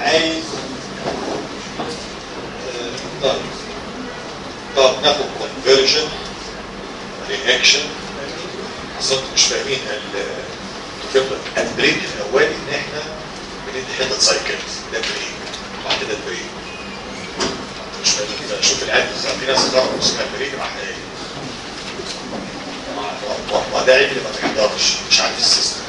عايز آه، طيب طب ناخد conversion reaction اصل انتوا مش فاهمين ال- الفكره البريك الاولي ان احنا بندي حته سايكلز ده بريك بعد كده البريك مش فاهمين كده شوف العد في ناس قرروا اسمها بريك راح ايه وده عيب اللي ما بيحضرش مش عارف السيستم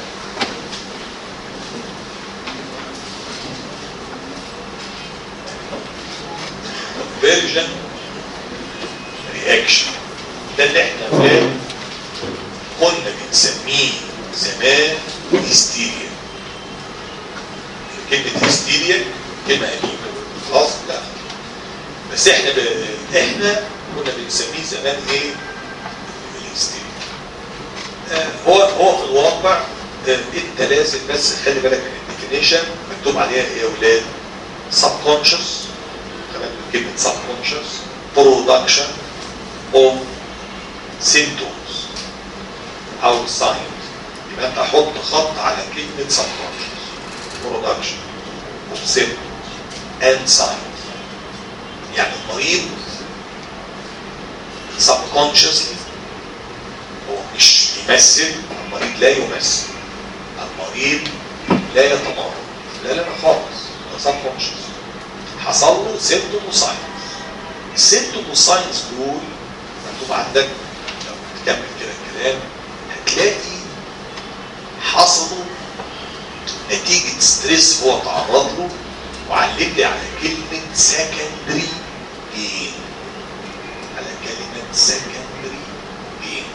فيرجن رياكشن ده اللي احنا فاهم كنا بنسميه زمان هستيريا كلمة هستيريا كلمة قديمة خلاص لا بس احنا ب... احنا كنا بنسميه زمان ايه الهستيريا آه، هو هو في الواقع آه، انت لازم بس خلي بالك من الديفينيشن مكتوب عليها ايه يا اولاد subconscious كمان كلمة subconscious production of symptoms او signs يبقى انت حط خط على كلمة subconscious production of symptoms and signs يعني المريض subconsciously هو مش يمثل المريض لا يمثل المريض لا يتمرد لا لا لا خالص ده subconscious حصل له سيمتوم وساينس السيمتوم والساينس دول مكتوب عندك لو تكمل كده الكلام هتلاقي حصلوا نتيجة ستريس هو تعرض له وعلم لي على كلمة سكندري جين على كلمة سكندري جين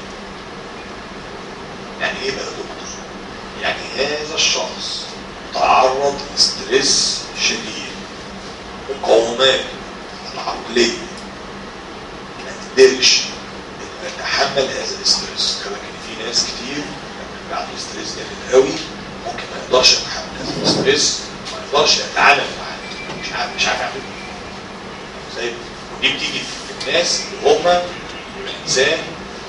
يعني ايه بقى يا دكتور؟ يعني هذا الشخص تعرض لستريس شديد مقاومات العقلية ما تقدرش انها تتحمل هذا الاسترس كما كان في ناس كتير لما بعد الاسترس جامد قوي ممكن ما يقدرش يتحمل هذا الاسترس ما يقدرش يتعامل معاه مش عارف مش عارف يعمل ايه زي ودي بتيجي في الناس اللي هم الانسان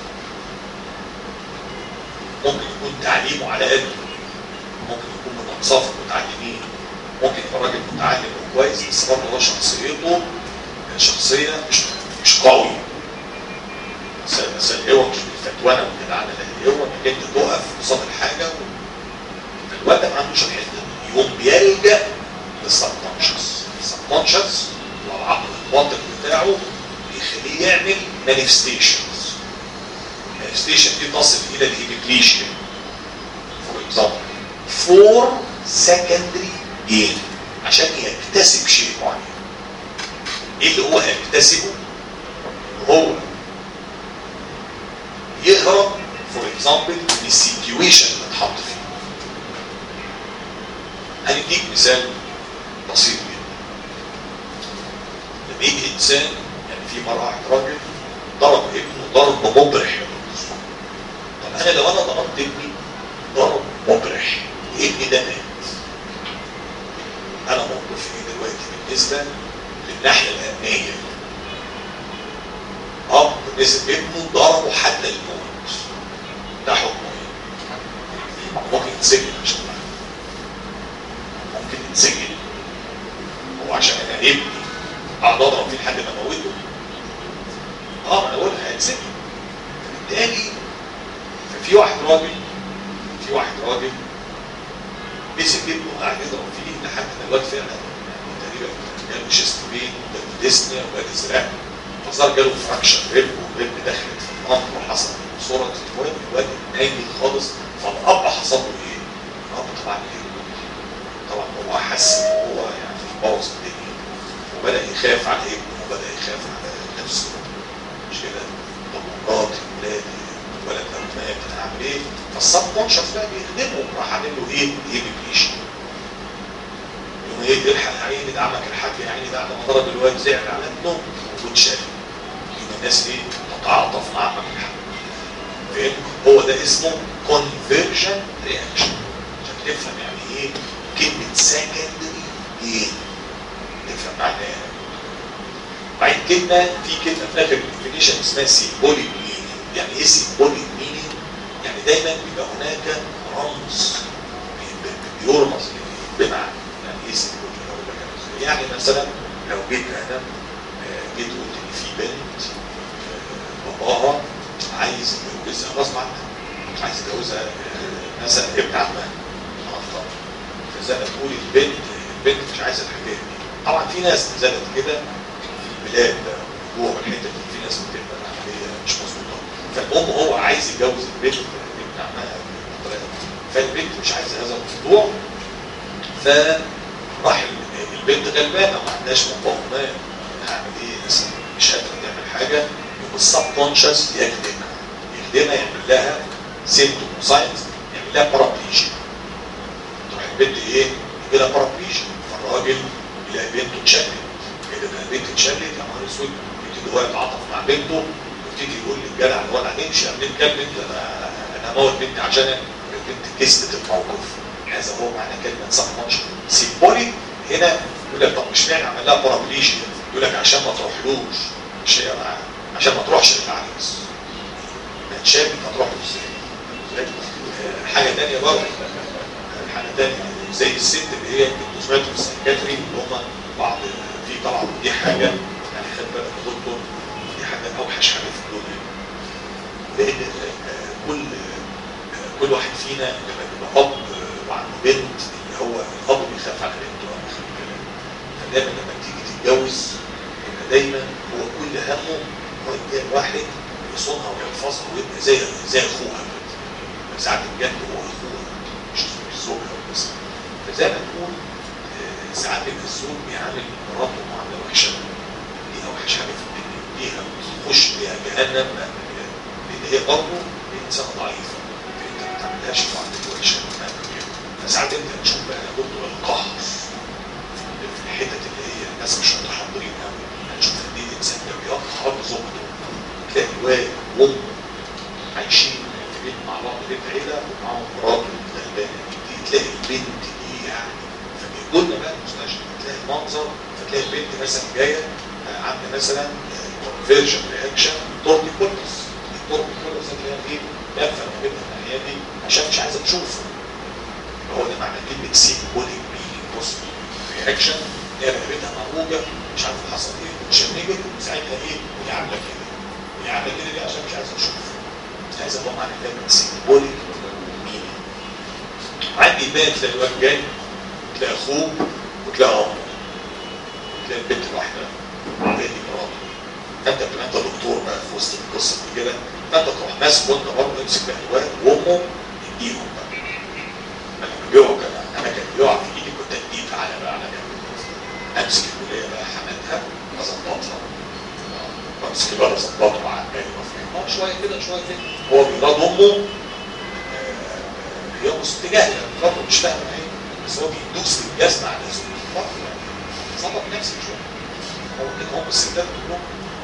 ممكن يكون تعليمه على قده ممكن يكون من انصاف المتعلمين ممكن يبقى راجل متعلم وكويس بس برضه هو شخصيته شخصيه مش مش قوي بس بس هو مش بالفتوانه والجدعنه لا هو انك انت تقف قصاد الحاجه و... الواد ده ما عندوش الحته دي يقوم بيلجا للسبكونشس السبكونشس هو العقل الباطن بتاعه بيخليه يعمل مانيفستيشنز مانيفستيشن دي تصل الى الهيميبليشيا فور اكزامبل فور سكندري جين عشان يكتسب شيء معين ايه اللي هو هيكتسبه ان هو يهرب فور اكزامبل من السيتويشن اللي اتحط فيه هنديك مثال بسيط جدا لما يجي انسان يعني في مره واحد راجل ضرب ابنه ضرب مبرح طب انا لو انا ضربت ابني ضرب مبرح وابني ده مات انا موقفي ايه دلوقتي بالنسبه للناحيه الامنيه اب نزل ابنه ضربه حتى الموت ده حكمه ايه؟ ممكن يتسجن عشان ده. ممكن يتسجن هو عشان انا ابني اقعد اضرب فيه لحد ما اموته اه ما انا بقول هيتسجن بالتالي ففي واحد راجل في واحد راجل مسك ابنه وقعد يضرب فيه لحد ما الواد فعلا يعني تقريبا جاله شيست بين وجاله ديسنيا وجاله ازرق فصار جاله فراكشر ريب وريب دخلت في الامر وحصل صورة المهم الواد نايم خالص فالاب حصل له ايه؟ الاب طبعا ايه؟ طبعا هو حس ان هو يعني بوظ الدنيا وبدا يخاف على ابنه وبدا يخاف على نفسه مش كده؟ طب مراتي ولادي ولد لو مات انا هعمل ايه؟ فالسب كونشس بقى بيخدمه راح عامل له ايه؟ ايه بيبليشن يقوم ايه الحق يا عيني ده عمك الحاج يا عيني بعد ما ضرب الواد زعل على ابنه واتشال يبقى الناس ايه؟ تتعاطف مع عمك الحاج فاهم؟ هو ده اسمه كونفرجن رياكشن عشان تفهم يعني ايه كلمة سكندري ايه؟ تفهم معناها ايه؟ بعدين كلمة في كلمة في آخر الديفينيشن اسمها سيمبوليك مينينج يعني ايه سيمبوليك مينينج؟ يعني دايما بيبقى هناك رمز بي- بي- بيرمز بمعنى يعني ايه سيمبوليك؟ اقول لك يعني مثلا لو جيت انا آه، جيت قلت ان في بنت آه، باباها عايز يتجوزها غصب عنها عايز يتجوزها آه، مثلا ابن عمها أخطأ. فزي ما تقول البنت البنت مش عايزه الحكايه دي طبعا في ناس نزلت كده في البلاد جوه الحته دي في ناس بتبقى العمليه مش مظبوطه فالام هو عايز يتجوز البنت ابن عمها بالطريقة دي. فالبنت مش عايزه هذا الموضوع فراح البنت غلبانه ما عندهاش مقاومات هعمل ايه مثلا مش قادره تعمل حاجه يبقى السب كونشس يخدمها يخدمها يعمل لها سيمتوم ساينز يعمل لها بارابليجيا تروح البنت ايه؟ يجي لها بارابليجيا فالراجل يلاقي بنته اتشلت ايه ده ده البنت اتشلت يا نهار اسود يبتدي هو يتعاطف مع بنته ويبتدي يقول للجدع اللي هو انا هنمشي هنعمل كام بنت انا انا هموت بنتي عشان البنت كسبت الموقف هذا هو معنى كلمه صح ماتش سيمبوليك هنا يقول لك طب مش معنى عمل لها بارابليجيا يقول لك عشان ما تروحلوش مش هي عشان ما تروحش للعريس ما تشابك هتروح له ازاي آه، حاجه ثانيه برضه حاجه ثانيه زي الست اللي هي انتوا سمعتوا في السايكاتري اللي هم بعض في طبعا دي حاجه يعني خد بالك يا دكتور دي حاجه اوحش حاجه في الدنيا لان آه، كل آه، كل واحد فينا لما بيبقى اب آه، وعنده بنت اللي هو الاب بيخاف على بنته أو آخر الكلام فدايما لما تيجي تتجوز يبقى دايما هو كل همه هو يلاقي واحد يصونها ويحفظها ويبقى زي زي اخوها كده. ساعات بجد هو اخوها مش مش زوجها بس فزي ما تقول آه، ساعات بيبقى الزوج بيعامل مراته معامله وحشه دي اوحش حاجه في الدنيا ليها تخش بيها جهنم لان هي برضه انسانه ضعيفه انت ما بتعملهاش معامله وحشه فساعات انت تشوف بقى برضه القهر في الحتت اللي هي الناس مش متحضرين قوي هتشوف قد ايه الانسان ده بيقهر زوجته تلاقي الواد وامه عايشين في بيت مع بعض بيت عيله ومعاهم مراته غلبانه دي تلاقي البنت دي يعني فبيقول لنا بقى المستشفى تلاقي المنظر فتلاقي البنت مثلا جايه آه، عامله مثلا كونفرجن رياكشن تورتيكولس التورتيكولس اللي هي ايه؟ لفه ما بين الناحيه دي عشان مش عايزه تشوفه هو ده معنى كلمه سيمبوليك مينينج بص رياكشن هي رقبتها موجوده مش عارف حصل ايه عشان نيجي ساعتها ايه وهي عامله كده وهي عامله كده ليه عشان مش عايزه تشوف مش عايزه تبقى معنى كلمه سيمبوليك مينينج عندي بنت تلاقي الواد جاي تلاقي اخوه وتلاقي امه تلاقي البنت لوحدها تلاقي دي مراته فانت بتبقى انت دكتور بقى في وسط القصه دي كده فانت تروح ماسك وانت برضه تمسك بقى الواد وامه تديهم بقى لما بيقعوا كده انا كان بيقع في ايدي كنت اديه تعالى بقى على جنب امسك الوليه بقى حماتها اظبطها بمسك الولد اظبطه مع عمالي مفهوم شويه كده شويه كده هو بيراد امه آه، هي مستجاهله برضه مش فاهمه ايه بس هو بيدوس بالجزمه على زوجته برضه يعني ظبط نفسك شويه هو كده هم الستات كلهم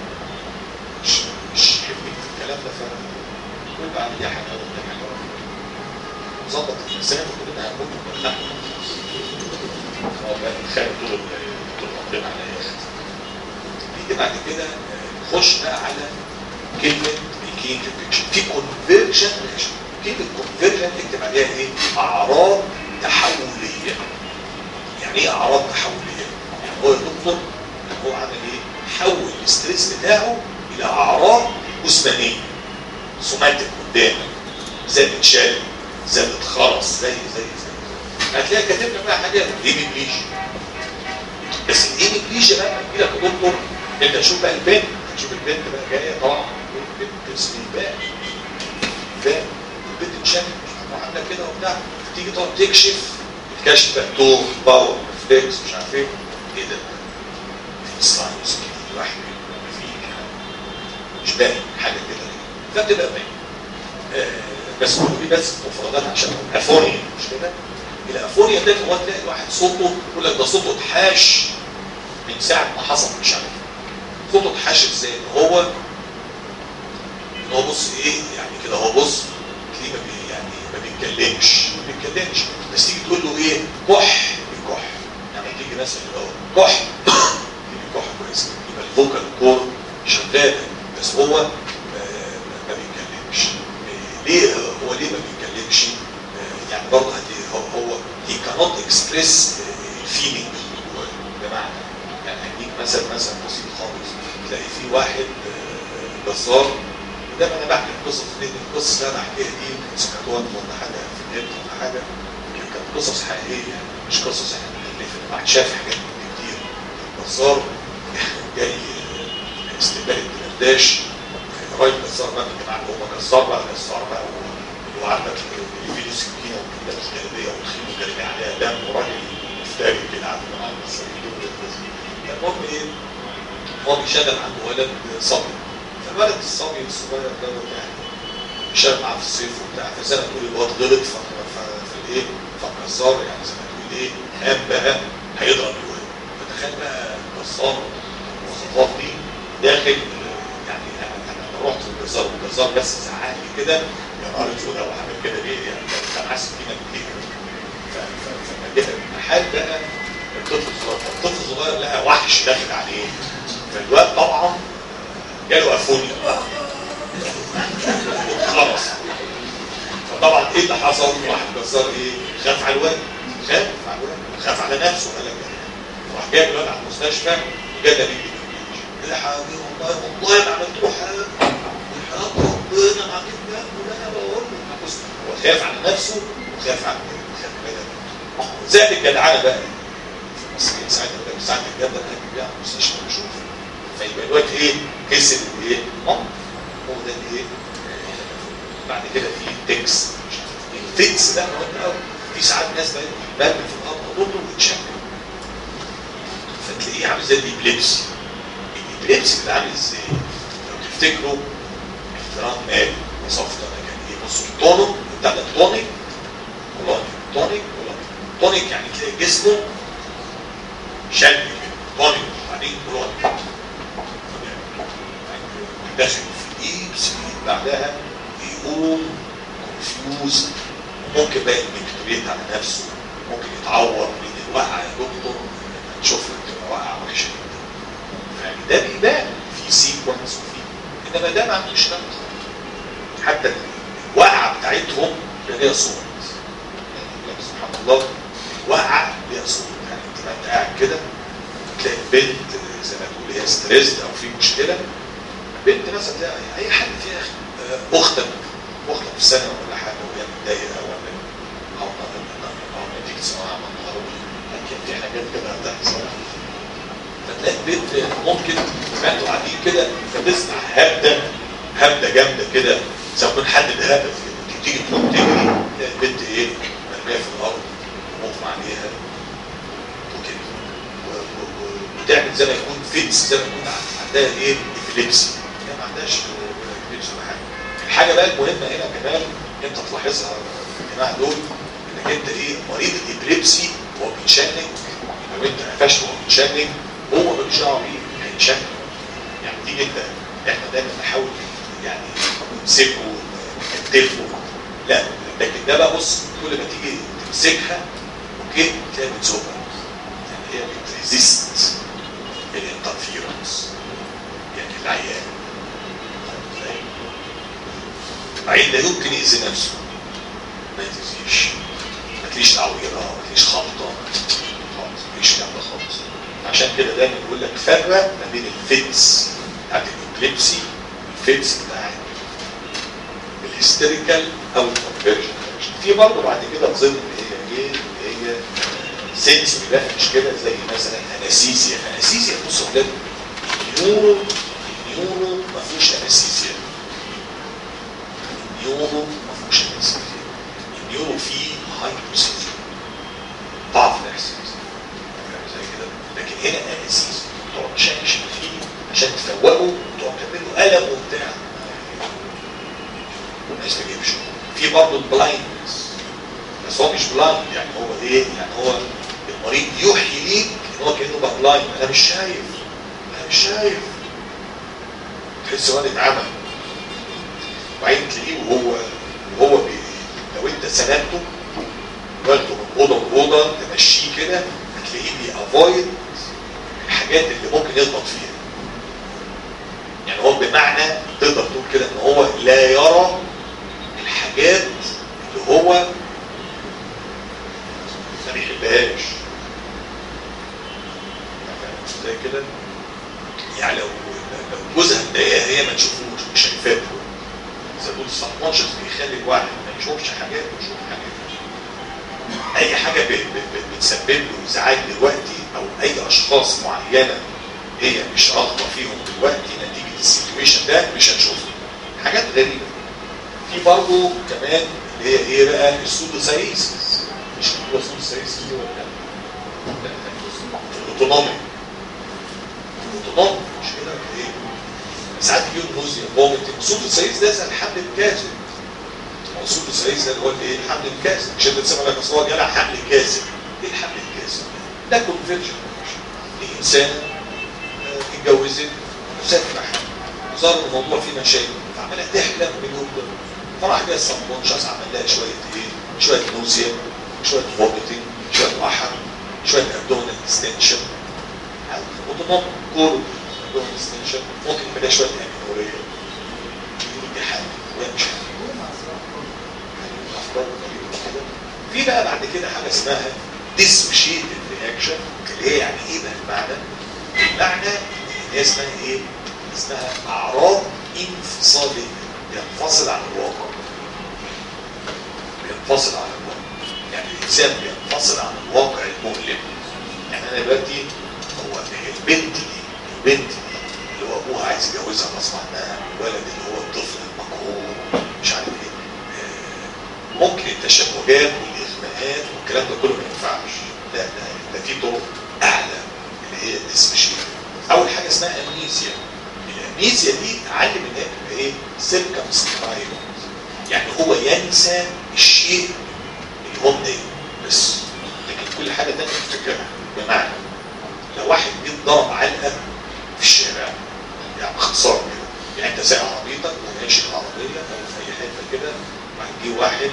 مش مش حلوين في الكلام ده فكل بعد دي حاجه وده حاجه ظبط الانسان وكلنا هنموت وكلنا هو بقى خايف طول ال- طول ربنا على الاخر نيجي بعد كده آه، نخش بقى على كلمه الكين بيكشن في كونفرجن كلمه كونفرجن اكتب عليها ايه؟ اعراض تحوليه يعني ايه اعراض تحوليه؟ يعني هو الدكتور هو عمل ايه؟ حول الاستريس بتاعه الى اعراض جسمانيه سوماتيك قدامك زي بتشال زي بتخرص زي زي زي هتلاقي كاتب لك بقى حاجه ايميجليشن بس الايميجليشن بقى يجي لك يا دكتور انت تشوف بقى البنت تشوف البنت بقى جايه طبعا بنت سليبان فاهم البنت اتشالت وعامله كده وبتاع تيجي تقعد تكشف الكشف بقى توم باور ريفلكس مش عارف ايه ايه ده في سلايمز كده الواحد بيبقى فيه مش باين حاجه كده فبتبقى باين آه، بس كله دي بس مفردات عشان افونيا مش كده؟ الافونيا ده هو تلاقي الواحد صوته يقول لك ده صوته اتحاش من ساعه ما حصل مش عارف صوته اتحاش ازاي؟ إن هو ان هو بص ايه يعني كده هو بص تلاقيه ما بي يعني ما بيتكلمش ما بيتكلمش بس تيجي تقول له ايه؟ كح بيكح يعني تيجي مثلا اللي هو كح يبقى كح كويس يبقى الفوكال كور شغاله بس هو ما, ما بيتكلمش ليه هو ليه ما بيتكلمش؟ آه، يعني برضه هتلاقي هو هو he cannot express الفيلينج اللي جواه بمعنى مثلا مثلا بسيط خالص تلاقي في واحد آه، جزار دايما انا بحكي القصص دي القصص اللي انا بحكيها دي كانت سكرتون ولا حاجه في النت ولا حاجه كانت قصص حقيقيه يعني مش قصص احنا بنألفها الواحد شاف حاجات من دي كتير جزار جاي آه، استقبال الدرداش راجل جزار بقى من الجماعه اللي هم جزار بقى جزار بقى اللي هو عندك اللي فيه سكينه وكده الجلابيه والخيل والجلابيه عليها دم وراجل مفتري كده عند الجماعه المصريين دول المهم ايه هو بيشتغل عنده ولد صبي فالولد الصبي الصغير دوت يعني شغال معاه في الصيف وبتاع فزي ما تقول الواد غلط ف- ف- في الايه فالجزار يعني زي ما تقول ايه قام بقى هيضرب الولد فتخيل بقى الجزار المواصفات دي داخل يعني انا انا رحت للجزار والجزار بس زعق لي كده يا نهار اسود هو عامل كده ليه يعني كان عايز سكينه كتير فلما جه المحل بقى الطفل الصغير الطفل الصغير لقى وحش داخل عليه فالواد طبعا جاله افونيا خلاص فطبعا ايه اللي حصل؟ راح الجزار ايه؟ خاف على الواد خاف على الواد خاف على نفسه قال لك راح جايب الواد على المستشفى وجاب لي يا حبيبي والله والله ما عملت له حاجه وحياه ربنا ما عملت له ولا انا بقول له بص هو خاف على نفسه وخاف على خاف على زائد الجدعانه بقى المصريين ساعتها بقى ساعه الجده كان بيبيع مستشفى بشوف فيبقى الواد ايه كسب الايه؟ مام هو ده الايه؟ بعد كده في تكس مش عارف ايه التكس ده مهم قوي في ساعات ناس بقى بتبلم في الارض تضرب وتشكل فتلاقيه عامل زي الابليبسي الابليبسي ده عامل ازاي؟ لو تفتكروا احترام مالي وصفت انا كان ايه بصوا التونيك بتاع ده تونيك ولونيك تونيك ولونيك تونيك يعني تلاقي جسمه شد كده تونيك وبعدين ولونيك داخل في ايد سنين بعدها يقوم كونفيوز ممكن بقى يكتريت على نفسه ممكن يتعور من الوقعه يا دكتور لما تشوف تبقى وقعه وحشه جدا يعني ده بيبان في سيكونس وفي انما ده ما عندوش ده حتى الوقعه بتاعتهم كان ليها صوت يعني سبحان الله الوقعه ليها صوت يعني انت انت قاعد كده تلاقي البنت زي ما تقول هي ستريسد او في مشكله بنت مثلا تلاقي اي حد فيها آه، اختك اختك في سنه ولا حاجه وهي متضايقه ولا او او نتيجه ثانويه عامه النهارده اكيد في حاجات كده هتحصل فتلاقي البنت ممكن ما انتوا قاعدين كده فتسمع هبده هبده جامده كده زي ما يكون حد اتهبد كده تيجي تقوم تجري تلاقي البنت ايه مرميه في الارض ومغمى عليها وكده و- و- و- وتعمل زي ما يكون فيتس زي ما يكون عندها ايه ابيليبسي هي ما عندهاش ابيليبسي ولا حاجه الحاجه بقى المهمه هنا كمان انت تلاحظها الجماعه دول انك انت ايه مريض الابيليبسي هو بيتشنج لو انت قفشته وهو بيتشنج هو ملوش دعوه بيه هيتشنج يعني تيجي انت احنا دايما نحاول يعني نمسكه نكتفه لا لكن ده بقى بص كل ما تيجي تمسكها اوكي تلاقي بتزوقها يعني هي بتريزيست الانترفيرنس يعني العيان العيان ده يمكن يأذي نفسه ما يتأذيش ما تليش تعويرة ما تليش خبطة خالص ما تليش كلام ده خالص عشان كده دايما يقول لك فرق ما بين الفيتس بتاعت الابليبسي والفيتس بتاعت الهستيريكال او الكونفرجن في برضه بعد كده ظل اللي هي ايه اللي هي سنس بقى مش كده زي مثلا انستيزيا انستيزيا بص يا ولاد النيورو النيورو ما فيهوش انستيزيا النيورو ما فيهوش انستيزيا النيورو فيه هايبوسيزيا ضعف الاحساس فاهم زي كده لكن هنا انستيزيا تقعد تشنش فيه عشان تفوقه وتقعد تعمل له قلم وبتاع ما يستجيبش في برضه البلايندنس بس هو مش بلايند يعني هو ايه يعني هو المريض يوحي ليك ان هو كانه بقى بلايند انا مش شايف انا مش شايف تحس هو اتعمى وبعدين تلاقيه وهو وهو بي لو انت سندته واخده من اوضه لاوضه تمشيه كده هتلاقيه بيأفايد الحاجات اللي ممكن يغلط فيها يعني هو بمعنى تقدر تقول كده ان هو لا يرى الحاجات اللي هو ما بيحبهاش زي كده حاجات وشوف حاجات اي حاجه ب- ب- ب- بتسبب له ازعاج دلوقتي او اي اشخاص معينه هي مش راغبه فيهم دلوقتي نتيجه السيتويشن ده مش هنشوفها حاجات غريبه في برضه كمان اللي هي ايه بقى السودوسايسيس مش هو السودوسايسيس دي ولا لا؟ لا، الاوتونومي الاوتونومي مش كده ولا ايه؟ ساعات يجيهم نوزيا فوميتنج السودوسايسيس ده زي الحمل الكاذب موصول السعيد ده اللي هو الايه الحمل الكاذب مش انت تسمع لك اصل هو جالها حمل كاذب ايه الحمل الكاذب ده كونفيرجن دي انسانه آه، اتجوزت وسافت حمل وظهر الموضوع فيه مشاكل فعماله تحلم باليوم ده فراح جاي السبكونشس عمل لها شويه ايه شويه نوزيا شويه فوميتنج شويه وحم شويه ابدومينال ديستنشن اوتوماتيك كورو ابدومينال ديستنشن ممكن يبقى لها شويه امينوريه يقولوا دي حاجه وهي مش حاجه أفكار غريبة كده. في بقى بعد كده حاجه اسمها dissociated reaction اللي هي يعني ايه بقى المعنى؟ المعنى ان هي اسمها ايه؟ اسمها اعراض انفصاليه بينفصل عن الواقع بينفصل عن الواقع يعني الانسان بينفصل عن الواقع المؤلم يعني انا دلوقتي هو البنت دي البنت دي اللي هو ابوها عايز يجوزها غصب عنها الولد اللي هو الطفل المقهور مش عارف ايه آه، ممكن التشنجات والاغماءات والكلام ده كله ما ينفعش لا لا ده في طرق اعلى اللي هي الاسمشيه اول حاجه اسمها امنيزيا الامنيزيا دي علم ان هي تبقى ايه سيركمسكرايب يعني هو ينسى الشيء اللي هو مضايقه بس لكن كل حاجه تانية يفتكرها بمعنى لو واحد جه ضرب علقه في الشارع يعني باختصار كده يعني انت سايق عربيتك وماشي العربيه او في اي حته كده وبعدين جه واحد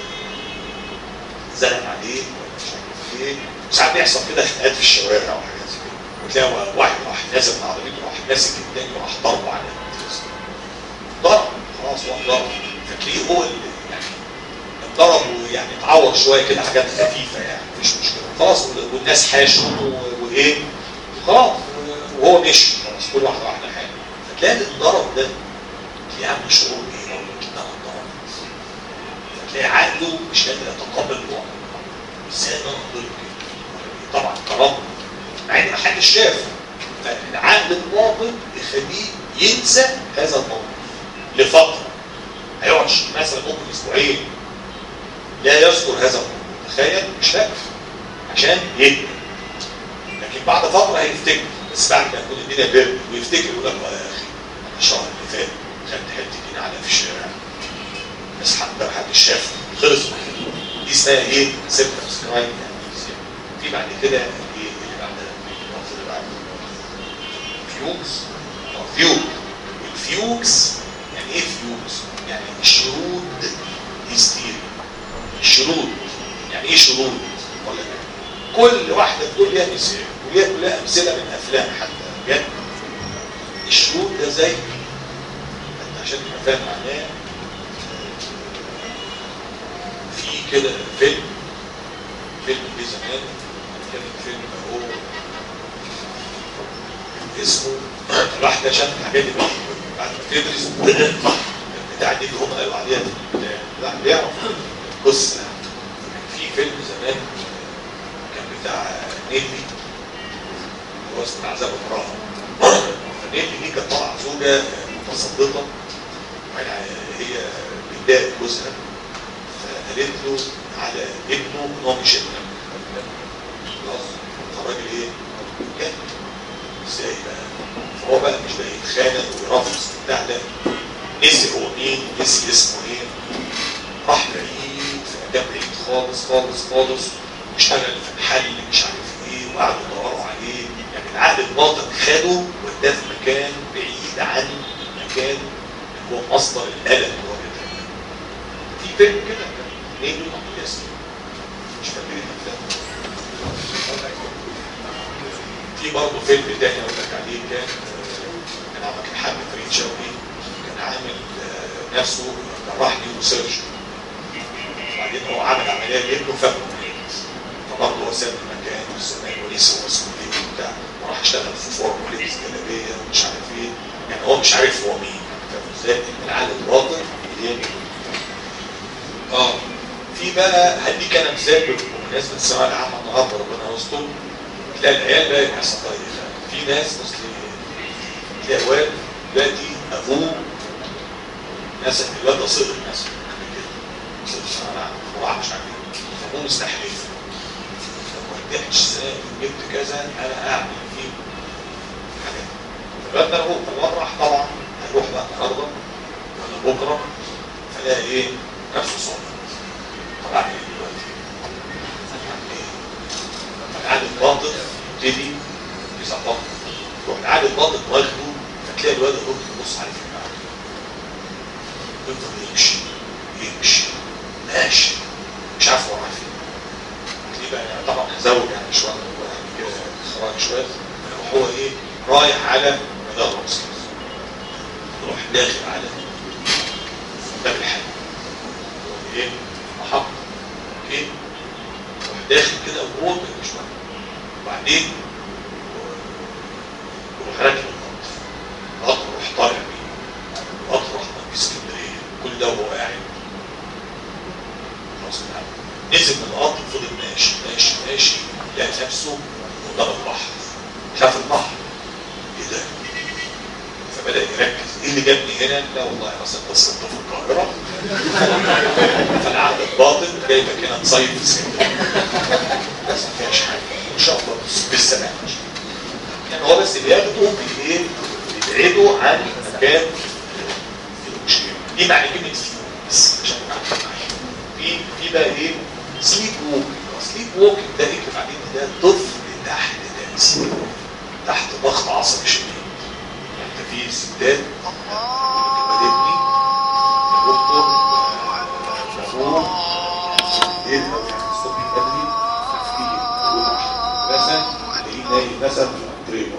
آه، زنق عليه ولا مش عارف ايه ساعات بيحصل كده خناقات في الشوارع وحاجات زي كده وتلاقي واحد راح نازل من عربيته راح ماسك التاني وراح ضربه على التلفزيون. ضرب خلاص هو ضرب فتلاقيه هو اللي يعني ضرب ويعني اتعور شويه كده حاجات خفيفه يعني مفيش مشكله خلاص وال- والناس حاشوا و- وايه خلاص وهو مشي خلاص كل واحد راح لحاله فتلاقي الضرب ده تلاقيه عامل شعور ايه لو كده ضرب فتلاقي عقله مش قادر يتقبل الوضع ازاي انا ضرب كده طبعا كرامه مع ان محدش شافه فالعقل الباطن يخليه ينسى هذا الموقف لفتره هيقعد مثلا ممكن اسبوعين لا يذكر هذا الموضوع تخيل مش فاكر عشان يهدى لكن بعد فتره هيفتكر بس بعد ما يكون الدنيا برد ويفتكر يقول لك "آه يا اخي انا الشهر اللي فات خدت حته دين على في الشارع بس حتى محدش شافه خلص دي اسمها ايه؟ سيمبتومز كرايم في بعد كده ايه اللي بعدها؟ اللفظ اللي بعده فيوكس أو فيوك الفيوكس يعني ايه فيوكس؟ يعني شرود هيستيريا الشرود يعني ايه شرود؟ ولا كل واحده في دول ليها مثال وليها كلها امثله من افلام حتى بجد الشرود ده زي انت عشان تبقى فاهم معناه في كده فيلم فيلم جه زمان كان فيلم هو اسمه راح ده شاف الحاجات دي بعد ما تدرس بتاع دي اللي هم قالوا عليها دي بتاع لا بيعرف القصه في فيلم زمان كان بتاع نيلي هو اسمه عذاب امراه فنيلي دي كانت طالعه زوجه متصدقه وبعدين هي بتضايق جوزها فقالت له على ابنه ان هو مش ابنه خلاص فالراجل ايه؟ كان ازاي بقى؟ فهو بقى مش بقى يتخانق ويرفض وبتاع لا نسي هو مين نسي اسمه ايه راح بعيد في مكان بعيد خالص خالص خالص واشتغل في محل مش عارف ايه وقعدوا يدوروا عليه يعني العقل الباطن خده وداه في مكان بعيد عن المكان اللي هو مصدر الالم اللي هو بيتعمل في فيلم كده كان نيجي محمود ياسين مش فاكر الافلام في برضه فيلم تاني اقول لك عليه كان كان عمل الحاج فريد شوقي كان عامل آه، نفسه جراح نيورو سيرجن وبعدين هو عمل عمليه لابنه فاكره فبرضه هو ساب المكان والزمان ونسي هو اسمه ايه وبتاع وراح اشتغل في فورم ولبس جلابيه ومش عارف ايه يعني هو مش عارف هو مين فاهم ازاي؟ العقل الباطن اللي هي اه في بقى هديك انا مثال بمناسبه الثانويه العامه النهارده ربنا يستر تلاقي العيال بقى بيحصل في ناس اصل تلاقي واد دلوقتي ابوه مثلا الواد ده سقط مثلا سقط في الثانويه العامه وراح مش عارف ايه فابوه مستحلف لو ما نجحتش السنه دي وجبت كذا انا اعمل فيه حاجات الواد ده هو مرح طبعا هيروح بقى النهارده ولا بكره فلاقي ايه نفسه صار طب اعمل ايه دلوقتي؟ اعمل ايه؟ لما العقل الباطن يبتدي يظبطه يروح العقل الباطن واخده فتلاقي الواد يرد يبص عليه في المعنى يفضل يمشي يمشي ماشي مش عارف هو رايح فين تلاقيه بقى يعني طبعا هزود يعني شويه يعني كده خراج شويه يروح هو ايه رايح على مدار راسه يروح داخل على باب الحي ايه محط اوكي يروح داخل كده وهو مش وبعدين يروح راكب القطر القطر يروح طالع بيه القطر راح في اسكندريه كل ده وهو قاعد خلاص نزل من القطر فضل ماشي ماشي ماشي لقى نفسه قدام البحر شاف البحر ايه ده؟ فبدا يركز ايه اللي جابني هنا؟ لا والله انا اصلا قصه في القاهره فالعقد الباطن جايبك هنا تصيف في اسكندريه بس ما فيهاش حاجه ان شاء الله بالسلامه يعني هو بس بياخده بايه؟ بيبعده عن مكان المشكله دي معنى كلمه بس عشان في في بقى ايه؟ سليب ووك سليب ووك ده اكتب عليه ده طفل تحت تاثير تحت ضغط عصبي شديد انت في ستات تبقى ابني دكتور مفهوم ايه لو يعني الصبح بدري في مثلا تلاقيه نايم مثلا في الانتريه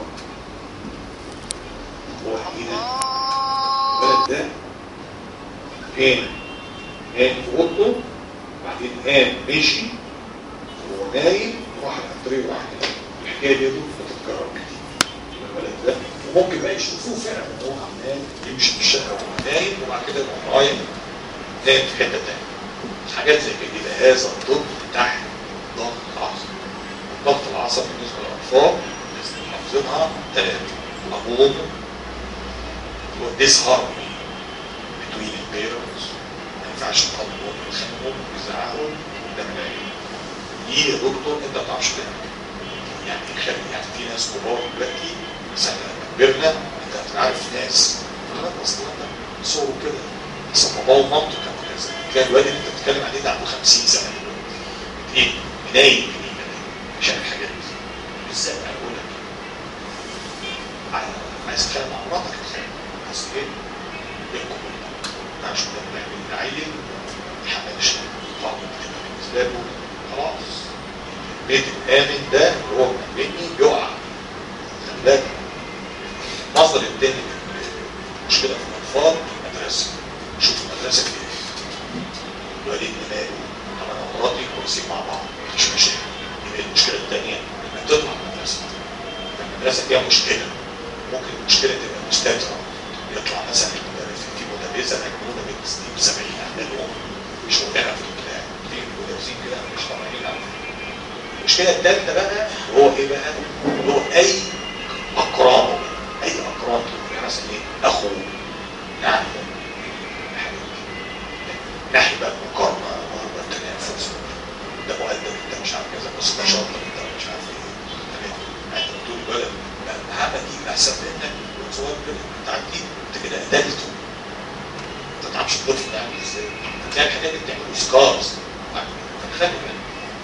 هو حقيقة الولد ده كان نايم في اوضته بعدين قام مشي وهو نايم راح الانتريه وراح الحكايه دي بتتكرر كتير الولد ده وممكن بقى يشوفوه فعلا ان هو عمال يمشي في الشقه وهو نايم وبعد كده يروح رايح نايم في حته ثانيه حاجات زي كده يبقى هذا الطب تحت ضغط عصبي الضغط العصبي بالنسبه للاطفال حافظينها ثلاثه ابوهم والديسهارموني بتوين البيرنتس ما ينفعش تقبلهم يتخانقوا ويزعقوا قدام العيال دي يا دكتور انت ما بتعرفش تعمل يعني خلي يعني في ناس كبار دلوقتي مثلا لما كبرنا انت عارف ناس لا اصلا صوروا كده بس باباه ومامته كانوا كذا تلاقي الواد اللي انت بتتكلم عليه ده عنده 50 سنه ايه نايم عشان الحاجات دي ازاي انا بقول لك عايز تتكلم مع مراتك بس ايه يحكم ما ينفعش تعمل العيل يحمل الشيء طبعا بالنسبه له خلاص البيت الامن ده اللي هو مني يقع خلاك المصدر التاني مشكله في الاطفال المدرسه شوف المدرسه فيها ايه الوليد ماله طب انا ومراتي كويسين مع بعض مفيش مشاكل يبقى المشكله الثانيه انك تطلع من المدرسه المدرسه فيها مشكله ممكن المشكله تبقى مستتره يطلع مثلا المدرس في مدرسه مجنونه بنت سنين 70 اهلهم مش مقتنعه في الكلام في مدرسين كده مش طبيعيين المشكله الثالثه بقى هو ايه بقى؟ هو اي اقران اي اقران يعني مثلا ايه؟ اخوه يعني ناحيه بقى المقارنه والتنافس ده مؤدب انت مش عارف كذا بس ده شاطر انت مش عارف ايه انت بتقول الولد محمد يجي احسن منك وصور كده انت عارفين انت كده قتلته انت ما تعرفش الطفل ده عامل ازاي هتلاقي الحاجات دي بتعمل سكارز خلي بالك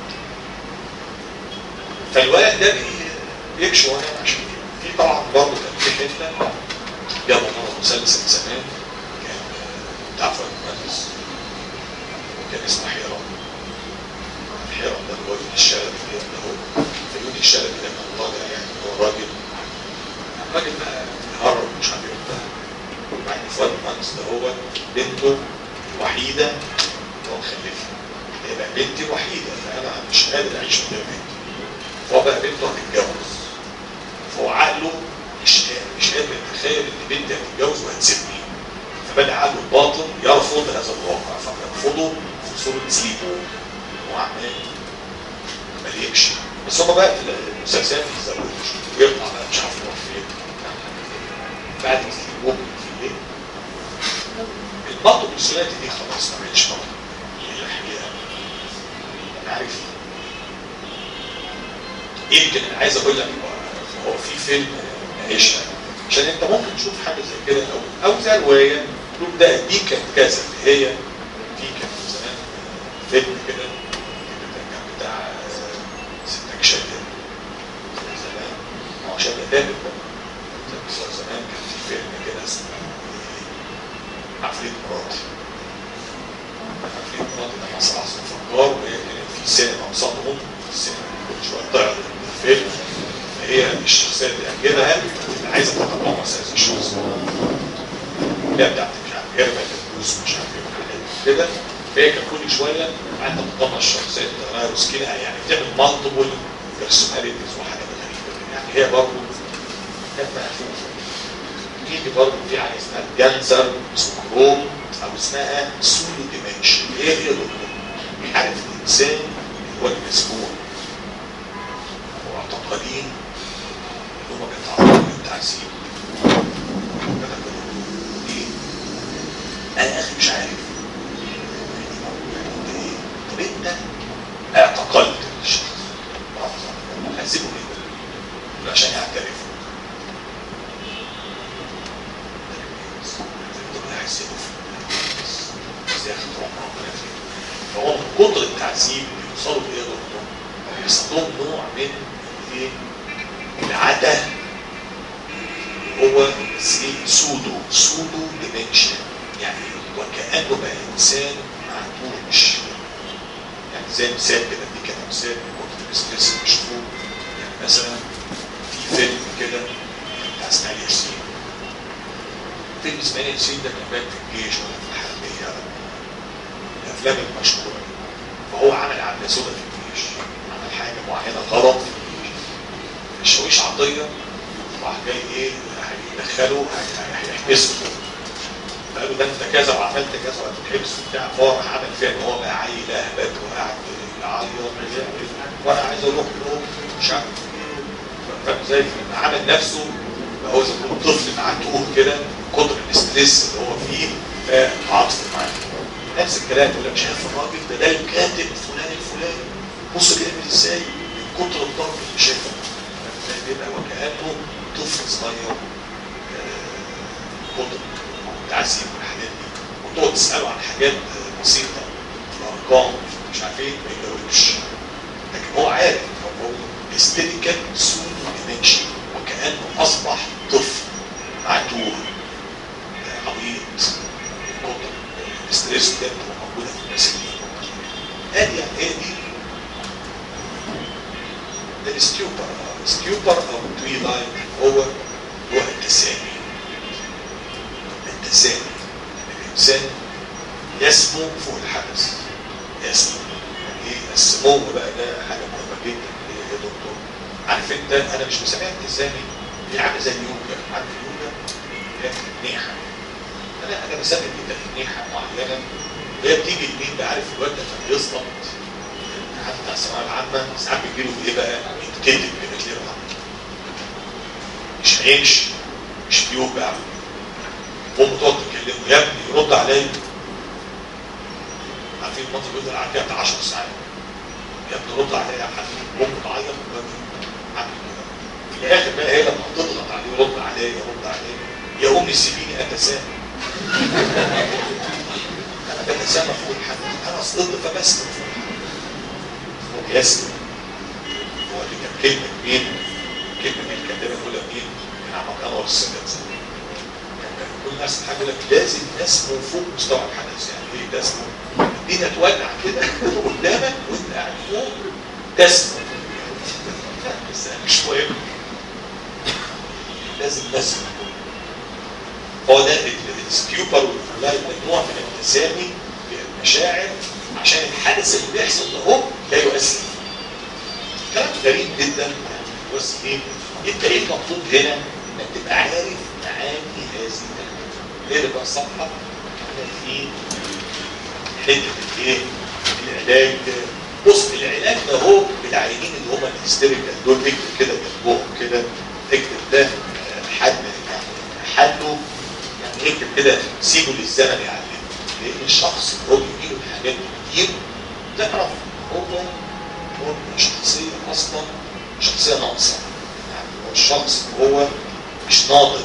فالولد ده بيكشوا هنا عشان في طبعا برضه كان في حته جابوا مره مسلسل زمان كان بتاع فؤاد المهندس وكان اسمه حيران حيران ده اللي هو يوني الشلبي ده هو فيوني الشلبي ده كان طالع يعني هو راجل الراجل بقى هرب مش عارف ايه وبتاع وبعدين فؤاد المهندس ده هو بنته الوحيده اللي هو مخلفها يبقى بنتي وحيده فانا مش قادر اعيش من غير بنتي فهو بقى بنته هتتجوز فهو عقله مش مش قادر يتخيل ان بنتي هتتجوز وهتسيبني فبدا عقله الباطن يرفض هذا الواقع فيرفضه في صوره سليبو وعمال عمال يمشي بس هما بقى في المسلسلات بيزودوا يطلع بقى مش عارف يروح فين بعد ما سليبو في ايه البطل الثلاثي دي خلاص ما بقتش بطل هي الحقيقه انا عارف يمكن انا عايز اقول لك هو في فيلم ناقشها عشان انت ممكن تشوف حاجه زي كده او او زي روايه تقول ده دي كانت كذا اللي هي في كان زمان فيلم كده كان بتاع ستك شادر زمان ما هو شادر دامج بس زمان كان في فيلم كده اسمه عفريت مراتي عفريت مراتي ده مسرح فكار وهي كانت في سينما قصادهم السينما كل شويه تعرض الفيلم هي الشخصيه اللي يعجبها اللي عايزه تتقمص هذا الشخص لا بتاعت مش عارف هربة الفلوس مش عارف ايه وحاجات كده فهي كان كل شويه عايزه تتقمص الشخصيه تغير سكينها يعني بتعمل مالتيبل بيرسوناليتيز وحاجات غريبه يعني هي برضه كانت مقفوله تيجي برضه في حاجه اسمها جانزر سكروم او اسمها سولو ديمنشن ايه هي دكتور؟ عارف الانسان هو المسموع معتقدين ان هم بيتعرضوا للتعذيب ايه؟ انا يا اخي مش عارف انت ايه؟ طب انت اعتقلت الشخص هتسيبه ليه؟ عشان يعترفوا هيسيبه ازاي اخد ربنا فهو من كتر التعذيب بيوصلوا لايه يا دكتور؟ بيحصل لهم نوع من ايه؟ العته هو سودو سودو ديمنشن يعني وكانه بقى انسان معتوش يعني زي مثال كده دي كان مثال كنت الاستريس مشهور يعني مثلا في فيلم كده بتاع اسماعيل ياسين فيلم اسماعيل ياسين ده كان باين في الجيش ولا في الحربيه الافلام المشهوره فهو عمل عمله سوداء في الجيش عمل حاجه معينه غلط في الجيش الشاويش عطيه راح جاي ايه هيدخله هيحبسه قالوا ده انت كذا وعملت كذا وهتتحبس وبتاع فهو راح عمل فيها ان هو بقى عيل اهبل وقاعد يعيط وانا عايز اروح له مش عارف فاهم ازاي عمل نفسه بقى هو زي ما يكون طفل معتوه كده كتر الاستريس اللي هو فيه فعاطف معاه نفس الكلام يقول لك شايف الراجل ده ده الكاتب فلان الفلاني بص بيعمل ازاي من كتر الضرب اللي شايفه بيبقى وكانه طفل صغير كتر التعذيب والحاجات دي وتقعد تساله عن حاجات بسيطه الارقام مش عارف ايه ما يجاوبش لكن هو عارف هو استيريكال سودو ديمنشن وكانه اصبح طفل معتوه عبيط كتر الاستريس ده بتبقى موجوده في الناس دي ادي يعني ايه دي ده الستيوبر الستيوبر او تويلايت هو هو التسامي التسامي الانسان يسمو فوق الحدث يسمو يعني ايه السمو بقى ده حاجه مهمه جدا يا دكتور عارف انت انا مش مسميها التسامي هي عامله زي اليوجا عارف اليوجا هي تنيحه انا انا بسمي كده تنيحه معينه هي بتيجي لمين بقى عارف الواد ده كان بيسقط بتاع الثانويه العامه ساعات بيجي له ايه بقى يتكتب كده تلاقيه مش هيمشي مش بيوجع امه تقعد تكلمه يا ابني يرد عليا عارفين المنطقه بيفضل قاعد فيها بتاع 10 ساعات يا ابني رد عليا يا حبيبي امه تعيط عامل كده في الاخر بقى هي لما تضغط عليه يرد عليا يرد عليا يا امي سيبيني اتسامى انا بتسامى فوق الحدث انا اصطد فبسمع فوق الحدث يسمع هو اللي كان كلمه مين كلمه مين كاتبها الاولى مين كان عمك انور السادات كان كل الناس حاجه لك لازم نسمو فوق مستوى الحدث يعني ايه تسمو الدنيا تولع كده قدامك وانت قاعد فوق تسمو بس مش مهم لازم نسمو هو ده الستيوبر والفلايت نوع من التسامي بالمشاعر عشان الحدث اللي بيحصل ده هو لا يؤثر كلام غريب جدا يعني بس ايه انت ايه المطلوب هنا انك تبقى عارف معاني هذه الكلمات ايه بقى الصفحه في حته الايه العلاج بص العلاج ده هو بالعينين اللي هم الهستيريكال دول اكتب كده جنبهم كده اكتب ده آه، حد يعني حله يعني اكتب كده سيبه للزمن يعلمه لان الشخص اللي هو بيجيله الحاجات دي كتير تعرف هو هو شخصيه اصلا شخصيه ناقصه يعني هو الشخص اللي هو مش ناضج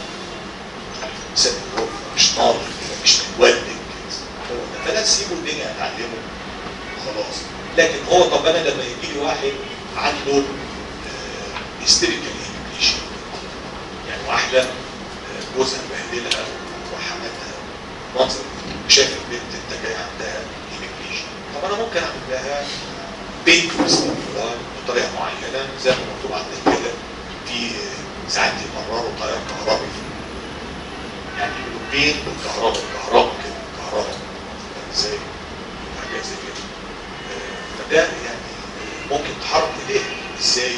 الانسان اللي هو مش ناضج كده مش متولد كده هو ده فلا سيبه الدنيا هتعلمه خلاص لكن هو طب انا لما يجي لي واحد عنده هيستيريكال ايميجريشن يعني واحده آه، جوزها مبهدلها وحماتها منظر شاف البنت انت جاي عندها ايميجريشن طب انا ممكن اعمل لها بيت ستيمولار بطريقه معينه زي ما مكتوب عندك كده في آه، ساعات يمرروا تيار كهربي يعني يعملوا بين بالكهرباء كهرباء كده كهرباء ازاي حاجات زي كده آه، فده يعني ممكن تحرك ايديها ازاي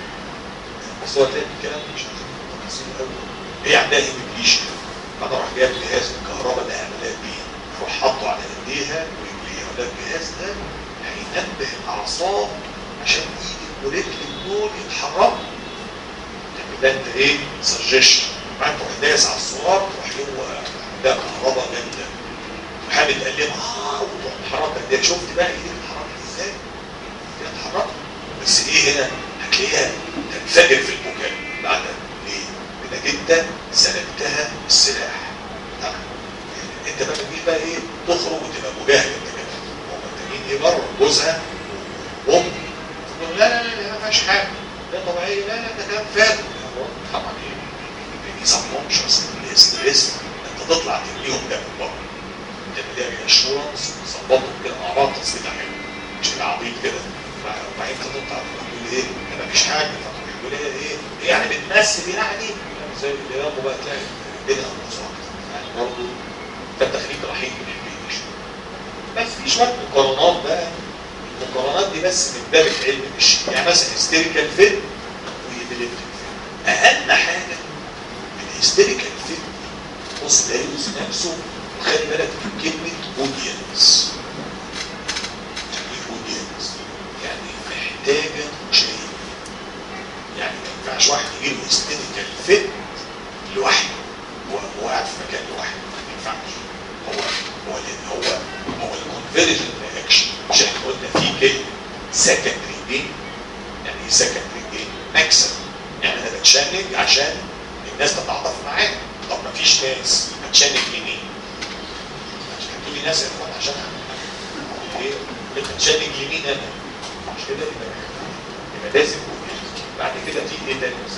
بس هو تلاقي الكلام ده مش عارف تفاصيل قوي هي عندها ايميجريشن فانا راح جايب جهاز الكهرباء ده عملها بيه روح حاطه على ايديها ورجليها وده الجهاز ده هينبه الاعصاب عشان ايد الموليكيول دول يتحركوا يعني ده انت ايه سجشن بعد تروح دايس على الصور تروح هو ده كهرباء جامده وحابب تقلبها اه وتروح تحركها ده شفت بقى ايدك اتحركت ازاي؟ ايدك اتحركت بس ايه هنا هتلاقيها تنفجر في المكان بعدها ليه؟ لانك انت سلبتها السلاح بتاعها يعني انت بقى تجيش بقى ايه تخرج وتبقى مجاهد انت كمان هم التانيين ايه بره جوزها وام تقول لا لا لا لا ما فيهاش حاجه ده طبيعي لا لا ده كلام فارغ طبعا ايه ما يصممش اصل الاستريس انت تطلع ترميهم ده من بره تعمل لها اشورنس تظبطهم كده مع بعض تصويت حلو مش تبقى عبيط كده وبعدين تطلع تقول ايه ما فيش حاجه فتروح يقول لها ايه إيه يعني بتمثل يعني زي اللي يابا بقى تلاقي الدنيا خلصانه يعني برضه ده التخليق رحيم من البيت بس في شويه مقارنات بقى المقارنات دي بس من باب العلم مش يعني مثلا هيستيريكال فيلم ويبليبتيك فيلم اهم حاجه الهيستيريكال فيلم بص ده يوز نفسه خلي بالك من كلمه اودينس يعني ايه اودينس يعني محتاجه مشاهد يعني ما ينفعش واحد يجي له هيستيريكال فيلم لوحده هو هو قاعد في مكان لوحده ما ينفعش هو هو ال- هو هو الكونفرجن رياكشن مش احنا قلنا في كلمه سكندري جين يعني ايه سكندري جين مكسب يعني انا بتشنج عشان الناس تتعاطف معايا طب ما فيش ناس هتشنج لمين؟ عشان تقولي ناس يا اخوان عشان أعمل. ايه؟ انت بتشنج لمين انا؟ مش كده يبقى يبقى لازم بعد كده في ايه تاني بس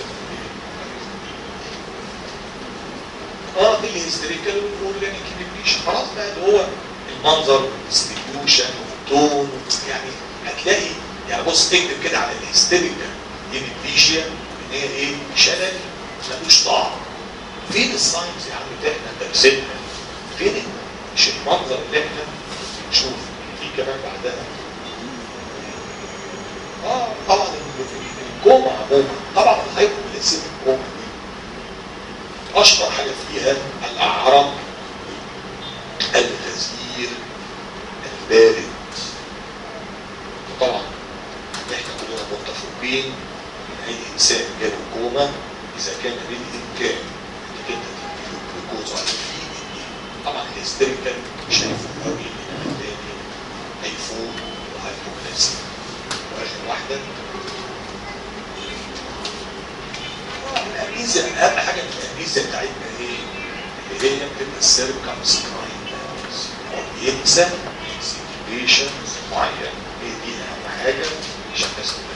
اه في الهيستوريكال والاورجانيك ايميجريشن خلاص بقى اللي هو المنظر والديستريبيوشن والتون يعني هتلاقي يعني بص اكتب كده على الهيستوريكال ايميجريشن ان هي ايه شلل ملوش طعم فين الساينس يا عم اللي احنا درسنا فين مش المنظر اللي احنا نشوف في كمان بعدها اه طبعا الكوما عموما طبعا الهايبوكلاسيك الكوما دي اشهر حاجه فيها الاعرق الغزير البارد وطبعا احنا كلنا متفقين ان اي انسان جاله كوما اذا كان بالامكان انك انت تديله جلوكوز على الفيد طبعا الهستيريكال مش هيفوق قوي لان التاني هيفوق وهيبوكلاسيك واخر واحده الاميزه اهم حاجه في الاميزه بتاعتنا ايه؟ اللي هي بتبقى السيركم سكراين هو بينسى سيتويشن معين هي دي اهم حاجه عشان الناس